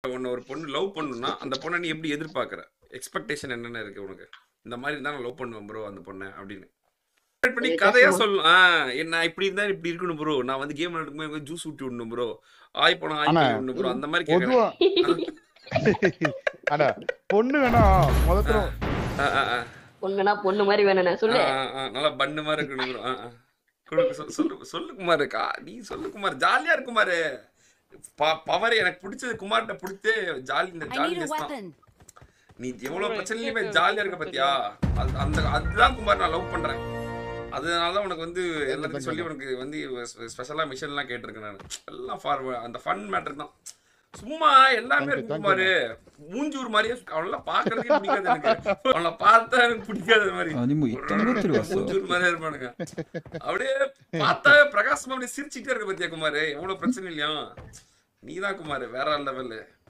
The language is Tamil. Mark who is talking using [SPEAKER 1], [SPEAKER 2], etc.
[SPEAKER 1] உன்னை ஒரு பொண்ணு லவ் பண்ணுனா அந்த பொண்ணை நீ எப்படி எதிர்பார்க்கற எக்ஸ்பெக்டேஷன் என்னென்ன இருக்கு உனக்கு இந்த மாதிரி இருந்தா நான் லவ் பண்ணுவேன் ப்ரோ அந்த பொண்ணை அப்படின்னு Expect பண்ணி
[SPEAKER 2] அது
[SPEAKER 1] கதையா
[SPEAKER 2] கஷ்டமா?
[SPEAKER 1] சொல்லணும் ஆ என்ன இப்படி இருந்தா இப்படி இருக்கணும் ப்ரோ நான் வந்து கேம் விளையாடும்போது ஜூஸ் ஊட்டி விடணும் ப்ரோ ஆய் போனா ஆய்
[SPEAKER 3] ஆனா,
[SPEAKER 1] பண்ணி விடணும் ப்ரோ அந்த மாதிரி கேட்கறேன்
[SPEAKER 3] பொதுவா அட பொண்ணு வேணா முதல்ல
[SPEAKER 1] ஆ, ஆ, ஆ.
[SPEAKER 2] பொண்ணுனா பொண்ணு மாதிரி வேணுண்ணே சொல்லு
[SPEAKER 1] ஆ, ஆ, ஆ, நல்லா பண்ணு மாதிரி இருக்கணும் bro. ஆ, ஆ. கொடுங்க, சொல்- சொல்லு சொல்லு குமார் கா நீ சொல்லு குமார் ஜாலியா இருக்கு குமார் பவர் எனக்கு பிடிச்சது குமார்கிட்ட பிடிச்சே ஜாலி இந்த
[SPEAKER 4] I
[SPEAKER 1] ஜாலி
[SPEAKER 4] need a
[SPEAKER 1] தான்
[SPEAKER 4] weapon.
[SPEAKER 1] நீ எவ்வளவு பிரச்சனையுமே ஜாலியா இருக்க பாத்தியா அது- அந்த அதுதான் குமார் நான் லவ் பண்றேன் அதனால தான் உனக்கு வந்து எல்லாத்தையும் சொல்லி உனக்கு வந்து ஸ்பெஷலா மிஷன்லாம் கேட்டிருக்கேன் நான் எல்லாம் ஃபார் அந்த ஃபன் மேட்டர் தான் சும்மா எல்லாமே
[SPEAKER 3] Thank you,
[SPEAKER 1] இருக்கு
[SPEAKER 3] thank
[SPEAKER 1] குமாரு மூஞ்சூர் மாதிரியே அவனெல்லாம் பாக்குறதுக்கே பிடிக்காது எனக்கு அவனை பார்த்தா எனக்கு பிடிக்காத மாதிரி
[SPEAKER 5] 아니 뭐 이딴 것들이 왔어.
[SPEAKER 1] மூஞ்சூர் மாதிரியே இருப்பானுங்க அப்படியே பார்த்தாவே பிரகாசமா அப்படியே சிரிச்சுட்டே இருக்க பத்தியா குமாரு எவ்வளவு பிரச்சனை இல்லையா நீதான் குமாரு வேற லெவல்லு